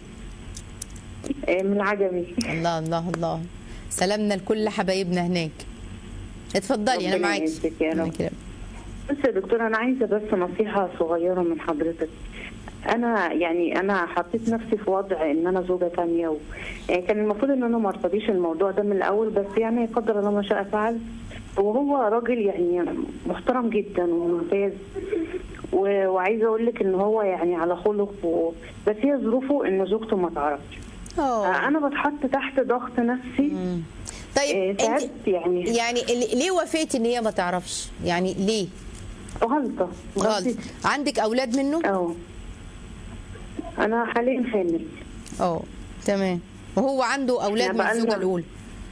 آه، من العجمي الله الله الله سلامنا لكل حبايبنا هناك اتفضلي انا ربنا معاكي يعزك يا رب. أنا كده. بص يا دكتورة أنا عايزة بس نصيحة صغيرة من حضرتك أنا يعني أنا حطيت نفسي في وضع إن أنا زوجة تانية و... يعني كان المفروض إن أنا ما ارتضيش الموضوع ده من الأول بس يعني قدر الله ما شاء فعل وهو راجل يعني محترم جدا وممتاز و... وعايزة أقول لك إن هو يعني على خلق و... بس هي ظروفه إن زوجته ما تعرفش اه انا بتحط تحت ضغط نفسي طيب إيه، انت ساعات يعني يعني ال- ليه وافقتي ان هي ما تعرفش يعني ليه غلطه غلط عندك اولاد منه اه انا حاليا حامل اه تمام وهو عنده اولاد إحنا من الزوجه بقالنا- الاولى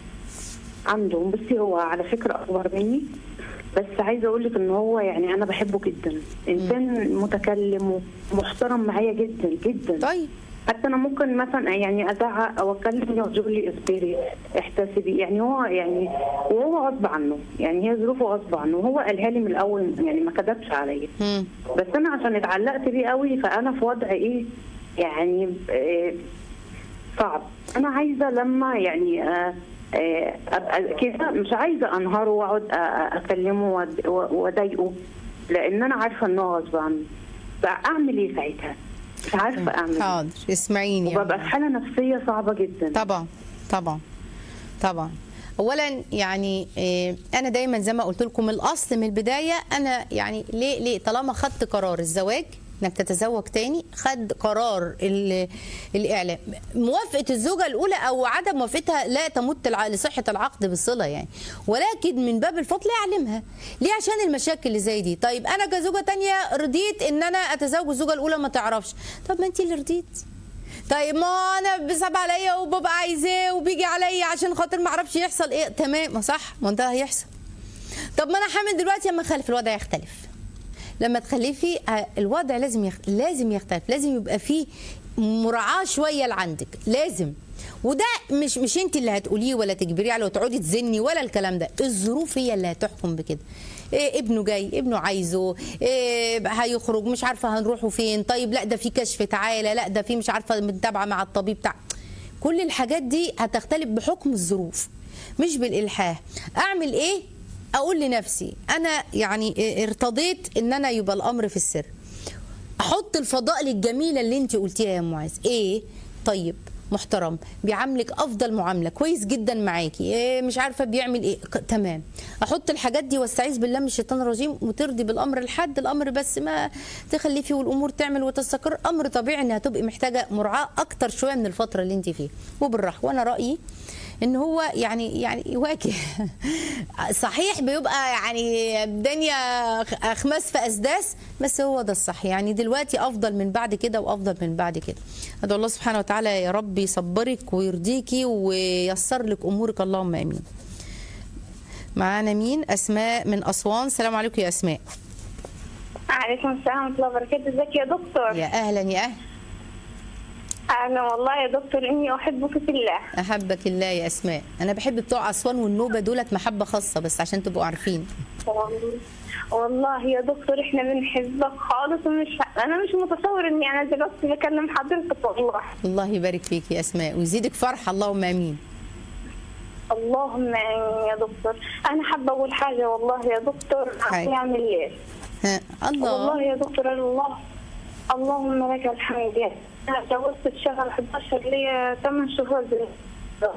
عنده بصي هو على فكره اكبر مني بس عايزه اقول لك ان هو يعني انا بحبه جدا انسان متكلم ومحترم معايا جدا جدا طيب حتى انا ممكن مثلا يعني ازعق او اتكلم يقعد لي اصبري احتسبي يعني هو يعني وهو غصب عنه يعني هي ظروفه غصب عنه وهو قالها لي من الاول يعني ما كذبش عليا مم. بس انا عشان اتعلقت بيه قوي فانا في وضع ايه يعني آه، صعب انا عايزه لما يعني آه، آه، ابقى كده مش عايزه انهاره واقعد آه، آه، اكلمه وأد- واضايقه لان انا عارفه ان هو غصب عنه فاعمل ايه ساعتها مش عارفه اعمل ايه حاضر اسمعيني يا وببقى في حاله نفسيه صعبه جدا طبعا طبعا طبعا اولا يعني إيه، انا دايما زي ما قلت لكم الاصل من البدايه انا يعني ليه ليه طالما خدت قرار الزواج انك تتزوج تاني خد قرار ال- الاعلام موافقه الزوجه الاولى او عدم موافقتها لا تمت الع- لصحه العقد بصله يعني ولكن من باب الفضل يعلمها ليه عشان المشاكل اللي زي دي طيب انا كزوجه تانية رضيت ان انا اتزوج الزوجه الاولى ما تعرفش طب ما انت اللي رضيتي طيب ما انا بيصعب عليا وببقى عايزاه وبيجي عليا عشان خاطر ما اعرفش يحصل ايه تمام ما صح ما ده هيحصل طب ما انا حامل دلوقتي اما اخلف الوضع يختلف لما تخلفي آه، الوضع لازم يخ... لازم يختلف لازم يبقى فيه مراعاه شويه لعندك لازم وده مش مش انت اللي هتقوليه ولا تجبريه عليه وتقعدي تزني ولا الكلام ده الظروف هي اللي هتحكم بكده إيه ابنه جاي ابنه عايزه إيه هيخرج مش عارفه هنروحوا فين طيب لا ده في كشف تعالى لا ده في مش عارفه متابعه مع الطبيب تع... كل الحاجات دي هتختلف بحكم الظروف مش بالالحاح اعمل ايه اقول لنفسي انا يعني إيه ارتضيت ان انا يبقى الامر في السر احط الفضائل الجميله اللي انت قلتيها يا معاذ ايه طيب محترم بيعاملك افضل معامله كويس جدا معاكي إيه مش عارفه بيعمل ايه ك- تمام احط الحاجات دي واستعيذ بالله من الشيطان الرجيم وترضي بالامر لحد الامر بس ما تخلفي والامور تعمل وتستقر امر طبيعي انها تبقي محتاجه مراعاه اكتر شويه من الفتره اللي انت فيها وبالراحه وانا رايي ان هو يعني يعني يواجه صحيح بيبقى يعني الدنيا اخماس في اسداس بس هو ده الصح يعني دلوقتي افضل من بعد كده وافضل من بعد كده ادعو الله سبحانه وتعالى يا رب يصبرك ويرضيكي وييسر لك امورك اللهم امين معانا مين اسماء من اسوان السلام عليكم يا اسماء عليكم السلام ورحمة الله وبركاته ازيك يا دكتور يا اهلا يا اهلا أنا والله يا دكتور إني أحبك في الله احبك الله يا اسماء انا بحب بتوع اسوان والنوبه دولت محبه خاصه بس عشان تبقوا عارفين والله- والله يا دكتور إحنا بنحبك خالص ومش أنا مش متصور إني أنا دلوقتي بكلم حضرتك والله الله يبارك فيك يا اسماء ويزيدك فرحه اللهم امين اللهم آمين يا دكتور أنا حابة أقول حاجة والله يا دكتور حاجة. قيام الليل ها والله الله يا دكتور الله اللهم لك الحمد يا أنا تجاوزت الشهر 11 ليا 8 شهور بالظبط.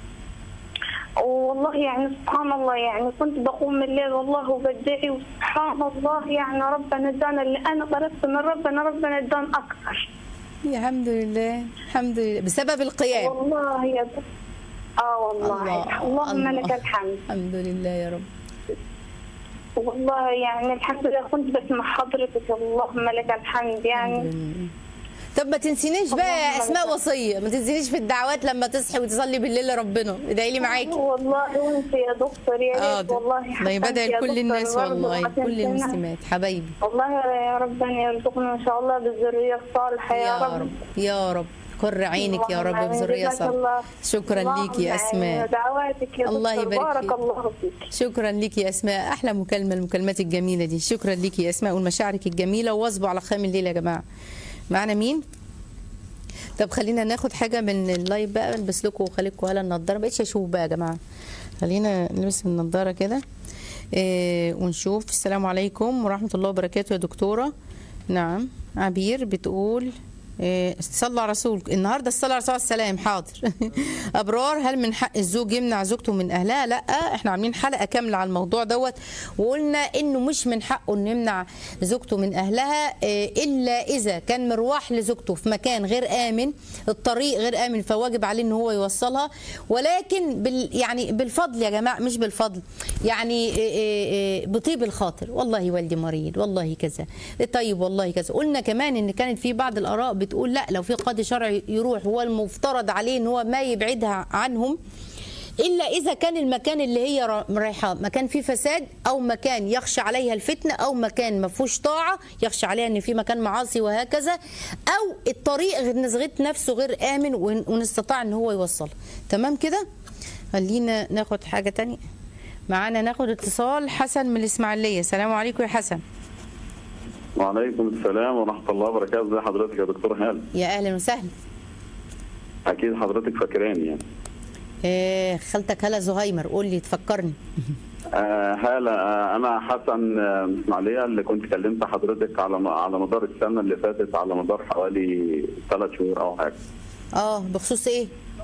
والله يعني سبحان الله يعني كنت بقوم من الليل والله وبدعي وسبحان الله يعني ربنا ادانا اللي انا طلبت من ربنا ربنا ادانا اكثر الحمد لله الحمد لله بسبب القيام والله يا دكتور اه والله اللهم لك الحمد الحمد لله يا رب والله يعني الحمد لله كنت بسمع حضرتك اللهم لك الحمد يعني طب ما تنسينيش بقى يا اللهم اسماء لك. وصيه ما تنسينيش في الدعوات لما تصحي وتصلي بالليل لربنا ادعي لي معاكي والله وانت يا دكتور يا اه ريت والله الله يبدعي حسنت يا لكل دكتور الناس برضه والله ما كل تنسينا. المسلمات حبايبي والله يا ربنا يرزقنا ان شاء الله بالذريه الصالحه يا, يا رب رب يا رب قر عينك يا رب بذريه جزاك صالحه الله. شكرا ليك يا اللهم اسماء دعواتك يا الله دكتور. يبارك فيك. بارك الله فيك شكرا لك يا اسماء احلى مكالمه المكالمات الجميله دي شكرا لك يا اسماء ومشاعرك الجميله واصبوا على خيام الليل يا جماعه معنا مين طب خلينا ناخد حاجه من اللايف بقى البس لكم وخليكم هلا النضاره ما بقتش اشوف بقى يا جماعه خلينا نلبس النضاره كده إيه ونشوف السلام عليكم ورحمه الله وبركاته يا دكتوره نعم عبير بتقول إيه، صلى على رسول النهارده الصلاه على رسول السلام حاضر ابرار هل من حق الزوج يمنع زوجته من اهلها لا احنا عاملين حلقه كامله على الموضوع دوت وقلنا انه مش من حقه انه يمنع زوجته من اهلها إيه، الا اذا كان مرواح لزوجته في مكان غير امن الطريق غير امن فواجب عليه ان هو يوصلها ولكن بال يعني بالفضل يا جماعه مش بالفضل يعني إيه إيه إيه بطيب الخاطر والله والدي مريض والله كذا طيب والله كذا قلنا كمان ان كانت في بعض الاراء بتقول لا لو في قاضي شرعي يروح هو المفترض عليه ان هو ما يبعدها عنهم الا اذا كان المكان اللي هي را- رايحه مكان فيه فساد او مكان يخشى عليها الفتنه او مكان ما فيهوش طاعه يخشى عليها ان في مكان معاصي وهكذا او الطريق غير نزغت نفسه غير امن وان وإن استطاع ان هو يوصلها تمام كده خلينا ناخد حاجه تانية معانا ناخد اتصال حسن من الاسماعيليه السلام عليكم يا حسن وعليكم السلام ورحمة الله وبركاته ازي حضرتك يا دكتور هال يا اهلا وسهلا أكيد حضرتك فاكراني يعني إيه خالتك هلا زهيمر قول لي تفكرني آه هالة آه أنا حسن آه، من إسماعيلية اللي كنت كلمت حضرتك على على مدار السنة اللي فاتت على مدار حوالي ثلاث شهور أو حاجة اه بخصوص ايه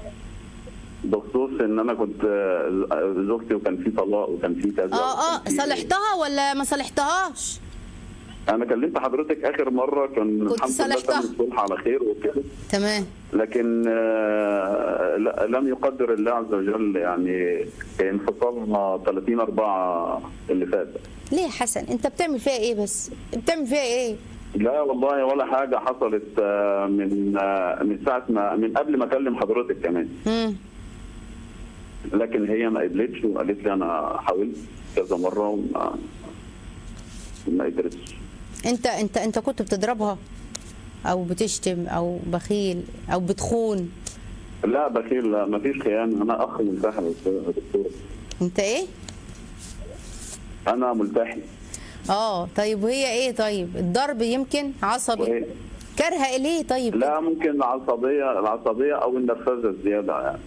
بخصوص إن أنا كنت آه، زوجتي وكان في طلاق وكان في كذا اه اه وكان في- صالحتها ولا ما صالحتها أنا كلمت حضرتك آخر مرة كان كنت الحمد لله صالحتها. تم الصلح على خير وكده تمام لكن آه، لا- لم يقدر الله عز وجل يعني انفصالنا 30 4 اللي فات ليه يا حسن انت بتعمل فيها ايه بس بتعمل فيها ايه لا والله ولا حاجة حصلت آه، من آه، من ساعة ما من قبل ما أكلم حضرتك كمان مم. لكن هي ما قبلتش وقالت لي أنا حاولت كذا مرة وما ما قدرتش انت انت انت كنت بتضربها او بتشتم او بخيل او بتخون لا بخيل لا ما فيش خيانة أنا أخ ملتحي يا دكتور انت ايه أنا ملتحي اه طيب وهي ايه طيب الضرب يمكن عصبي وهي- كارهه ليه طيب لا ممكن العصبية العصبية أو النرفزة الزيادة يعني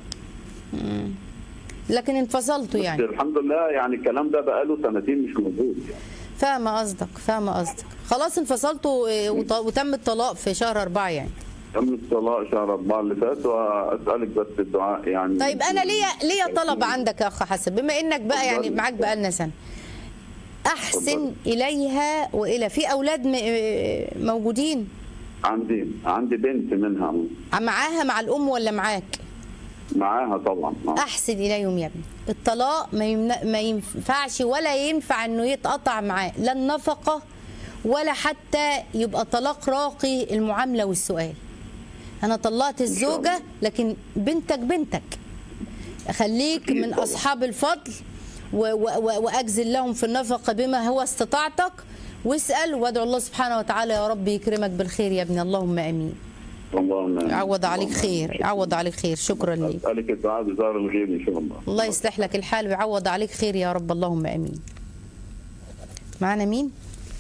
لكن انفصلتوا بس يعني الحمد لله يعني الكلام ده بقاله سنتين مش موجود يعني فاهمه قصدك فاهمه قصدك خلاص انفصلتوا اه، وط- وتم الطلاق في شهر أربعة يعني تم الطلاق شهر أربعة اللي فات وأسألك بس الدعاء يعني طيب انا ليا ليا طلب عندك يا اخ حسن بما انك بقى يعني اتفضلي. معاك بقالنا سنه احسن اتفضلي. اليها والى في اولاد م- موجودين عندي عندي بنت منها معاها مع الام ولا معاك معاها طبعا آه. احسن اليهم يا ابني الطلاق ما, يمن... ما ينفعش ولا ينفع انه يتقطع معاه لا النفقه ولا حتى يبقى طلاق راقي المعامله والسؤال انا طلقت الزوجه لكن بنتك بنتك خليك أكيد من طبعا. اصحاب الفضل و... و... و... واجزل لهم في النفقه بما هو استطاعتك واسال وادعو الله سبحانه وتعالى يا رب يكرمك بالخير يا ابني اللهم امين اللهم آمين. يعوض عليك اللهم خير آمين. يعوض عليك خير شكرا ليك أسألك الدعاء بزار الغيب إن شاء الله الله يصلح لك الحال ويعوض عليك خير يا رب اللهم امين معنا مين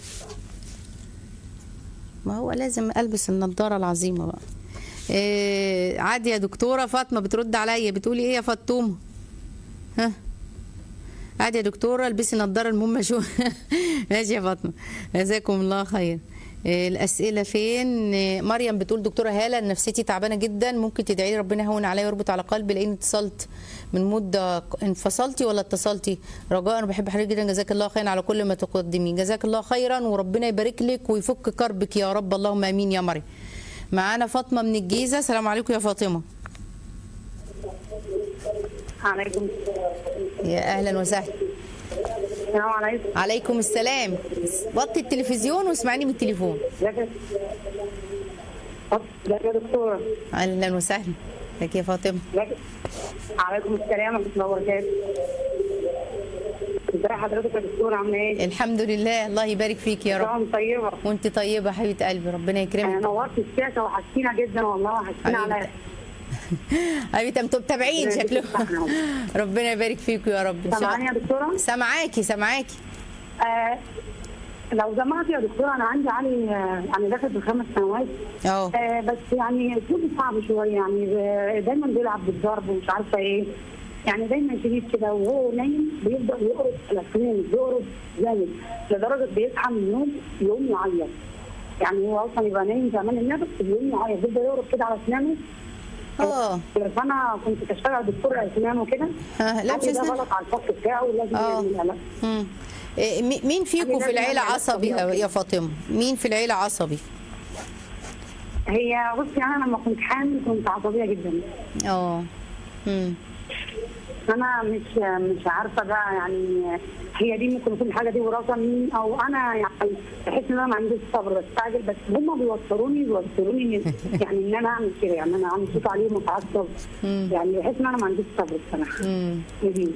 ما هو لازم البس النضاره العظيمه بقى إيه عادي يا دكتوره فاطمه بترد عليا بتقولي ايه يا فطومه ها عادي يا دكتوره البسي نضاره المهم شو ماشي يا فاطمه جزاكم الله خير إيه الاسئله فين إيه مريم بتقول دكتوره هاله نفسيتي تعبانه جدا ممكن تدعي لي ربنا يهون عليا ويربط على قلبي لاني اتصلت من مده انفصلتي ولا اتصلتي رجاء انا بحب حضرتك جدا جزاك الله خيرا على كل ما تقدمين جزاك الله خيرا وربنا يبارك لك ويفك كربك يا رب اللهم امين يا مريم معانا فاطمه من الجيزه السلام عليكم يا فاطمه عليكم يا اهلا وسهلا السلام عليكم عليكم السلام وطي التلفزيون واسمعني من التليفون ازيك ازيك يا دكتورة اهلا وسهلا ازيك يا فاطمه ازيك عليكم السلام ورحمة الله وبركاته ازي حضرتك يا دكتور عامله ايه؟ الحمد لله الله يبارك فيك يا رب طبعا طيبه وانت طيبه حبيبه قلبي ربنا انا يكرمك نورت الشاشه وحشتينا جدا والله وحشتينا حبيبتي. على حبيبتي انتوا متابعين ربنا شكله يبارك ربنا يبارك فيكم يا رب إن شاء سامعاني يا الله. دكتوره؟ سامعاكي سامعاكي آه لو سمعت يا دكتوره انا عندي علي آه، يعني داخل في خمس سنوات اه آه بس يعني اسلوبه صعب شويه يعني ب- دايما بيلعب بالضرب ومش عارفه ايه يعني دايما شديد كده وهو نايم بيفضل يقرب على اسنانه بيقرب جامد لدرجه بيصحى من النوم يقوم يعيط يعني هو اصلا يبقى نايم في امان الله بس بيقوم يعيط بيفضل يقرب كده على اسنانه اه فانا كنت بشتغل دكتور اسنان وكده ها، لا، مش قال لي ده أسنان. غلط على الفصل بتاعه ولازم آه. يعمل علاج مم. إيه، مي- مين فيكم يعني في لازم العيله نعمل عصبي علاج يا- يا فاطمه مين في العيله عصبي هي بصي انا لما كنت حامل كنت عصبيه جدا اه مم. انا مش مش عارفه بقى يعني هي دي ممكن يكون الحاجه دي وراثه مني او انا يعني بحس ان انا ما عنديش صبر بستعجل بس هم بيوتروني بيوتروني إن- يعني ان انا اعمل كده يعني انا عندي صوت عليهم واتعصب يعني بحس ان انا ما عنديش صبر الصراحه مم. مهم.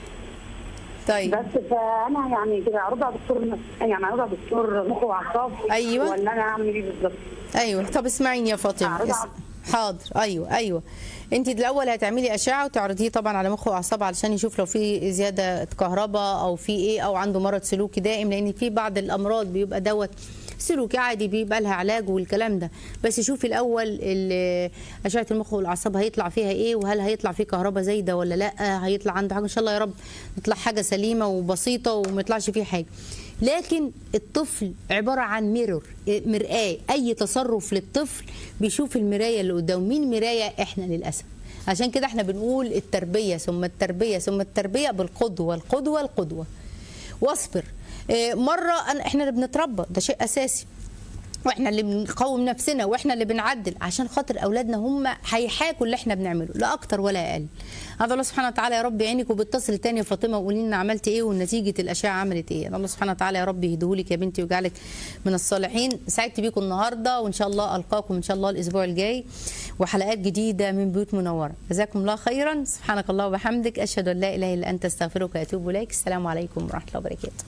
طيب بس فانا يعني كده اروح دكتور نفس- يعني اروح دكتور مخ واعصاب أيوة. ولا انا اعمل ايه بالظبط؟ ايوه طب اسمعيني يا فاطمه أعرض اس- على- حاضر ايوه ايوه انت الاول هتعملي اشعه وتعرضيه طبعا على مخ واعصاب علشان يشوف لو في زياده كهرباء او في ايه او عنده مرض سلوكي دائم لان في بعض الامراض بيبقى دوت سلوكي عادي بيبقى لها علاج والكلام ده بس شوفي الاول ال- اشعه المخ والاعصاب هيطلع فيها ايه وهل هيطلع فيه كهرباء زايده ولا لا هيطلع عنده حاجه ان شاء الله يا رب يطلع حاجه سليمه وبسيطه وما يطلعش فيه حاجه لكن الطفل عباره عن ميرور مرآه اي تصرف للطفل بيشوف المرايه اللي قدامه مين مرايه احنا للاسف عشان كده احنا بنقول التربيه ثم التربيه ثم التربيه بالقدوه القدوه القدوه واصبر إيه، مره أنا احنا اللي بنتربى ده شيء اساسي واحنا اللي بنقوم نفسنا واحنا اللي بنعدل عشان خاطر اولادنا هم هيحاكوا اللي احنا بنعمله لا اكتر ولا اقل هذا الله سبحانه وتعالى يا رب يعينك وبتصل تاني يا فاطمه وقولي لنا عملت ايه ونتيجه الاشعه عملت ايه الله سبحانه وتعالى يا رب يهديهولك يا بنتي ويجعلك من الصالحين سعدت بيكم النهارده وان شاء الله القاكم ان شاء الله الاسبوع الجاي وحلقات جديده من بيوت منوره جزاكم الله خيرا سبحانك الله وبحمدك اشهد ان لا اله الا انت استغفرك واتوب اليك السلام عليكم ورحمه الله وبركاته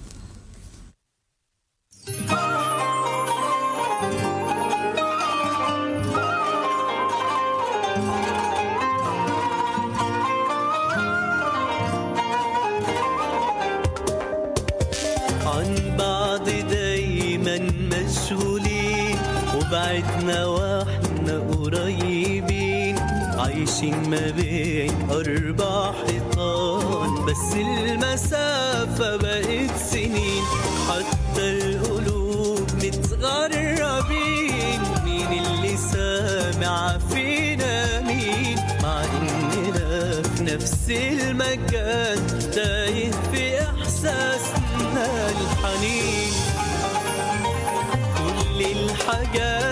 عن بعض دايما مشغولين وبعدنا واحنا قريبين عايشين ما بين أربع حيطان بس المسافة بقت سنين حتى القلوب متغربين مين اللي سامع فينا مين مع إننا في نفس المكان تايه في إحساسنا الحنين كل الحاجات